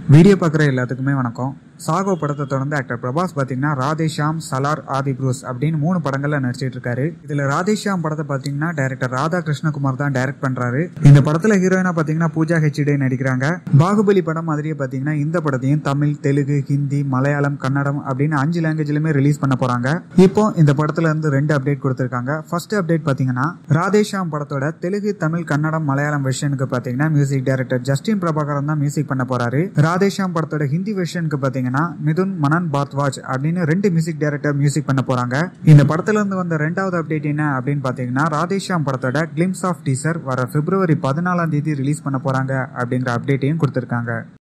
video பார்க்குற எல்லாத்துக்குமே வணக்கம் சாகோ படத்தை தொடர்ந்து ஆக்டர் பிரபாஸ் பார்த்தீங்கன்னா ராதேஷாம் சலார் ஆதி ப்ரூஸ் அப்படின்னு மூணு படங்கள்ல நடிச்சிட்டு இருக்காரு இதுல ராதேஷாம் படத்தை பார்த்தீங்கன்னா டைரக்டர் ராதா கிருஷ்ணகுமார் தான் டைரக்ட் பண்றாரு இந்த படத்துல ஹீரோயினா பார்த்தீங்கன்னா பூஜா ஹெச்டே நடிக்கிறாங்க பாகுபலி படம் மாதிரியே பார்த்தீங்கன்னா இந்த படத்தையும் தமிழ் தெலுங்கு ஹிந்தி மலையாளம் கன்னடம் அப்படின்னு அஞ்சு லாங்குவேஜ்லயுமே ரிலீஸ் பண்ண போறாங்க இப்போ இந்த படத்துல இருந்து ரெண்டு அப்டேட் கொடுத்திருக்காங்க ஃபர்ஸ்ட் அப்டேட் பார்த்தீங்கன்னா ராதேஷாம் படத்தோட தெலுங்கு தமிழ் கன்னடம் மலையாளம் வெர்ஷனுக்கு பார்த்தீங்கன்னா மியூசிக் டைரக்டர் ஜஸ்டின் பிரபாகரன் தான் மியூசிக் பண்ண போறாரு ராதேஷாம் படத்தோட ஹிந்தி வெர்ஷனுக்கு பார்த்தீங்கன்னா மிதுன் மனன் பாத்வாஜ் அப்படின்னு ரெண்டு மியூசிக் டைரக்டர் மியூசிக் பண்ண போறாங்க இந்த படத்துல இருந்து வந்த ரெண்டாவது அப்டேட் என்ன அப்படின்னு பார்த்தீங்கன்னா ராதேஷாம் படத்தோட கிளிம்ஸ் ஆஃப் டீசர் வர பிப்ரவரி பதினாலாம் தேதி ரிலீஸ் பண்ண போறாங்க அப்படிங்கிற அப்டேட்டையும் கொடுத்திருக்காங்க